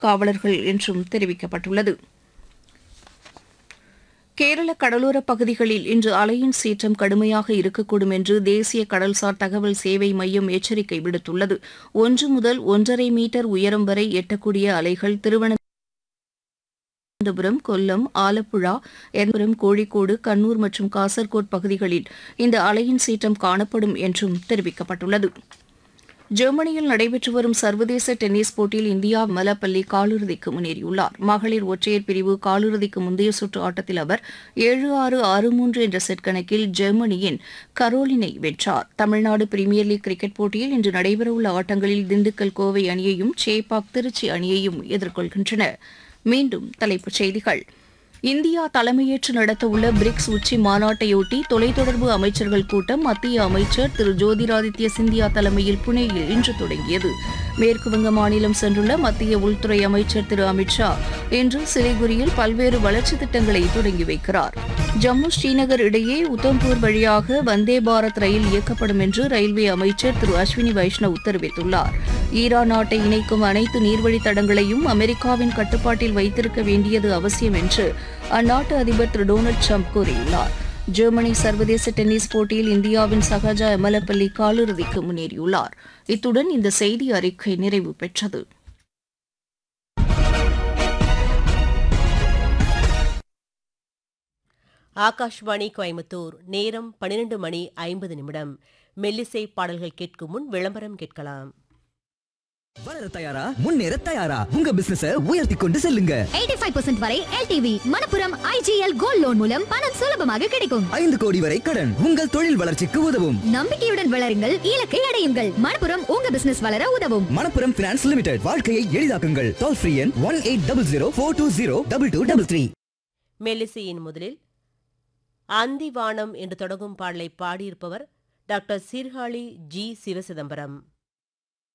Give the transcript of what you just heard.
காவலர்கள் என்றும் தெரிவிக்கப்பட்டுள்ளது கேரள கடலோர பகுதிகளில் இன்று அலையின் சீற்றம் கடுமையாக இருக்கக்கூடும் என்று தேசிய கடல்சார் தகவல் சேவை மையம் எச்சரிக்கை விடுத்துள்ளது ஒன்று முதல் ஒன்றரை மீட்டர் உயரம் வரை எட்டக்கூடிய அலைகள் திருவனந்தபுரம் கொல்லம் ஆலப்புழா எர்ணாகுளம் கோழிக்கோடு கண்ணூர் மற்றும் காசர்கோட் பகுதிகளில் இந்த அலையின் சீற்றம் காணப்படும் என்றும் தெரிவிக்கப்பட்டுள்ளது ஜெர்மனியில் நடைபெற்று வரும் சர்வதேச டென்னிஸ் போட்டியில் இந்தியா மலப்பள்ளி காலிறுதிக்கு முன்னேறியுள்ளார் மகளிர் ஒற்றையர் பிரிவு காலிறுதிக்கு முந்தைய சுற்று ஆட்டத்தில் அவர் ஏழு ஆறு ஆறு மூன்று என்ற செட் கணக்கில் ஜெர்மனியின் கரோலினை வென்றார் தமிழ்நாடு பிரீமியர் லீக் கிரிக்கெட் போட்டியில் இன்று நடைபெறவுள்ள ஆட்டங்களில் திண்டுக்கல் கோவை அணியையும் சேப்பாக் திருச்சி அணியையும் எதிர்கொள்கின்றன மீண்டும் தலைப்புச் செய்திகள் இந்தியா தலைமையேற்று நடத்தவுள்ள பிரிக்ஸ் உச்சி மாநாட்டையொட்டி தொலைத்தொடர்பு அமைச்சர்கள் கூட்டம் மத்திய அமைச்சர் திரு ஜோதிராதித்ய சிந்தியா தலைமையில் புனேயில் இன்று தொடங்கியது மேற்குவங்க மாநிலம் சென்றுள்ள மத்திய உள்துறை அமைச்சர் திரு அமித் ஷா இன்று சிலிகுரியில் பல்வேறு வளர்ச்சித் திட்டங்களை தொடங்கி வைக்கிறார் ஜம்மு ஸ்ரீநகர் இடையே உத்தம்பூர் வழியாக வந்தே பாரத் ரயில் இயக்கப்படும் என்று ரயில்வே அமைச்சர் திரு அஸ்வினி வைஷ்ணவ் தெரிவித்துள்ளார் ஈரான் நாட்டை இணைக்கும் அனைத்து நீர்வழித் தடங்களையும் அமெரிக்காவின் கட்டுப்பாட்டில் வைத்திருக்க வேண்டியது அவசியம் என்று அந்நாட்டு அதிபர் திரு டொனால்டு ட்ரம்ப் கூறியுள்ளார் ஜெர்மனி சர்வதேச டென்னிஸ் போட்டியில் இந்தியாவின் சகஜா எமலப்பள்ளி காலிறுதிக்கு முன்னேறியுள்ளார் இத்துடன் இந்த செய்தி அறிக்கை நிறைவு பெற்றது ஆகாஷ்வாணி கோயம்புத்தூர் நேரம் பன்னிரண்டு மணி ஐம்பது நிமிடம் மெல்லிசை பாடல்கள் கேட்கும் முன் விளம்பரம் கேட்கலாம் வளர தயாரா முன்னேற தயாரா உங்க பிசினஸ உயர்த்தி கொண்டு செல்லுங்க 85% வரை LTV Manappuram IGL gold loan மூலம் பணம் சுலபமாக கிடைக்கும் ஐந்து கோடி வரை கடன் உங்கள் தொழில் வளர்ச்சிக்கு உதவும் நம்பிக்கையுடன் வளருங்கள் இலக்கை அடையுங்கள் மணப்புரம் உங்க பிசினஸ் வளர உதவும் மணப்புரம் பினான்ஸ் லிமிடெட் வாழ்க்கையை எளிதாக்குங்கள் டோல் ஃப்ரீ எண் one eight double zero four two zero double two double three மெல்லிசையின் முதலில் அந்திவானம் என்று தொடங்கும் பாடலை பாடியிருப்பவர் டாக்டர் சீர்காழி ஜி சிவசிதம்பரம்